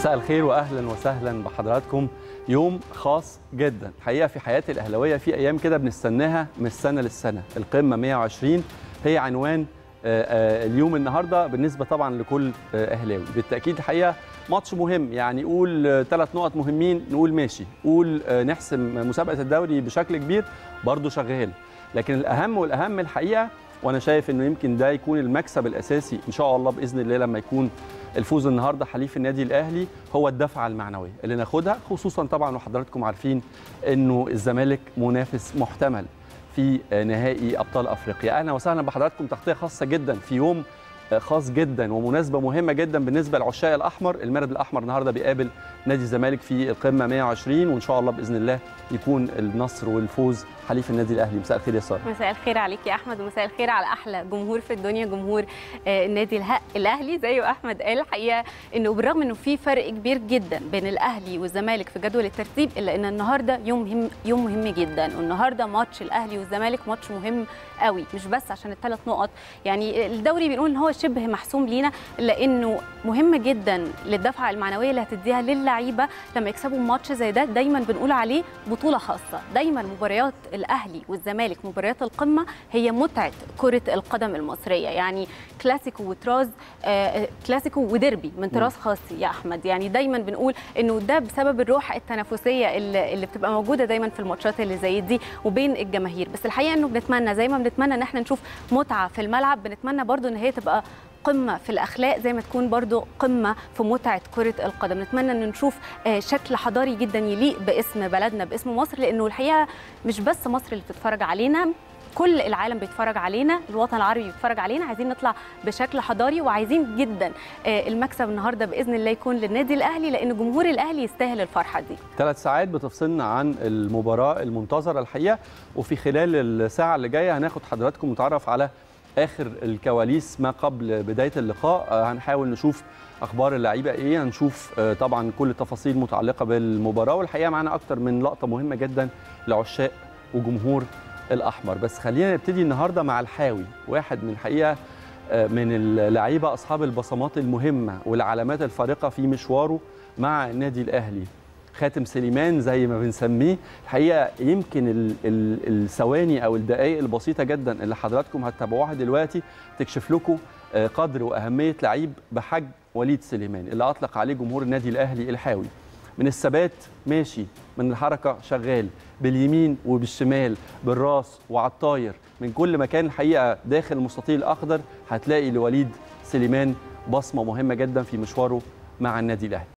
مساء الخير واهلا وسهلا بحضراتكم يوم خاص جدا الحقيقه في حياه الاهلاويه في ايام كده بنستناها من السنه للسنه القمه 120 هي عنوان آه، آه، اليوم النهارده بالنسبه طبعا لكل آه، اهلاوي بالتاكيد الحقيقه ماتش مهم يعني قول ثلاث نقط مهمين نقول ماشي قول آه، نحسم مسابقه الدوري بشكل كبير برضه شغال لكن الاهم والاهم الحقيقه وانا شايف انه يمكن ده يكون المكسب الاساسي ان شاء الله باذن الله لما يكون الفوز النهارده حليف النادي الاهلي هو الدفعه المعنويه اللي ناخدها خصوصا طبعا وحضراتكم عارفين انه الزمالك منافس محتمل في نهائي ابطال افريقيا اهلا وسهلا بحضراتكم تغطيه خاصه جدا في يوم خاص جدا ومناسبه مهمه جدا بالنسبه لعشاق الاحمر المارد الاحمر النهارده بيقابل نادي الزمالك في القمه 120 وان شاء الله باذن الله يكون النصر والفوز حليف النادي الاهلي مساء الخير يا ساره مساء الخير عليك يا احمد ومساء الخير على احلى جمهور في الدنيا جمهور آه، النادي اله- الاهلي زي ما احمد قال الحقيقه انه بالرغم انه في فرق كبير جدا بين الاهلي والزمالك في جدول الترتيب الا ان النهارده يوم مهم يوم مهم جدا والنهارده ماتش الاهلي والزمالك ماتش مهم قوي مش بس عشان الثلاث نقط يعني الدوري بنقول ان هو شبه محسوم لينا الا انه مهم جدا للدفعه المعنويه اللي هتديها للعيبه لما يكسبوا ماتش زي ده دايما بنقول عليه بطوله خاصه دايما مباريات الاهلي والزمالك مباريات القمه هي متعه كره القدم المصريه يعني كلاسيكو وتراز آه كلاسيكو وديربي من طراز خاص يا احمد يعني دايما بنقول انه ده بسبب الروح التنافسيه اللي, اللي بتبقى موجوده دايما في الماتشات اللي زي دي وبين الجماهير بس الحقيقه انه بنتمنى زي ما بنتمنى ان احنا نشوف متعه في الملعب بنتمنى برضو ان هي تبقى قمه في الاخلاق زي ما تكون برضو قمه في متعه كره القدم نتمنى ان نشوف آه، شكل حضاري جدا يليق باسم بلدنا باسم مصر لانه الحقيقه مش بس مصر اللي بتتفرج علينا كل العالم بيتفرج علينا الوطن العربي بيتفرج علينا عايزين نطلع بشكل حضاري وعايزين جدا آه، المكسب النهارده باذن الله يكون للنادي الاهلي لان جمهور الاهلي يستاهل الفرحه دي ثلاث ساعات بتفصلنا عن المباراة المنتظرة الحقيقة وفي خلال الساعة اللي جاية هناخد حضراتكم نتعرف على آخر الكواليس ما قبل بداية اللقاء آه، هنحاول نشوف أخبار اللعيبة إيه هنشوف آه، طبعا كل التفاصيل متعلقة بالمباراة والحقيقة معانا أكتر من لقطة مهمة جدا لعشاق وجمهور الأحمر بس خلينا نبتدي النهاردة مع الحاوي واحد من الحقيقة آه، من اللعيبة أصحاب البصمات المهمة والعلامات الفارقة في مشواره مع النادي الأهلي خاتم سليمان زي ما بنسميه الحقيقه يمكن ال- ال- الثواني او الدقائق البسيطه جدا اللي حضراتكم هتتابعوها دلوقتي تكشف لكم آه، قدر واهميه لعيب بحجم وليد سليمان اللي اطلق عليه جمهور النادي الاهلي الحاوي من الثبات ماشي من الحركه شغال باليمين وبالشمال بالراس وعلى الطاير من كل مكان الحقيقه داخل المستطيل الاخضر هتلاقي لوليد سليمان بصمه مهمه جدا في مشواره مع النادي الاهلي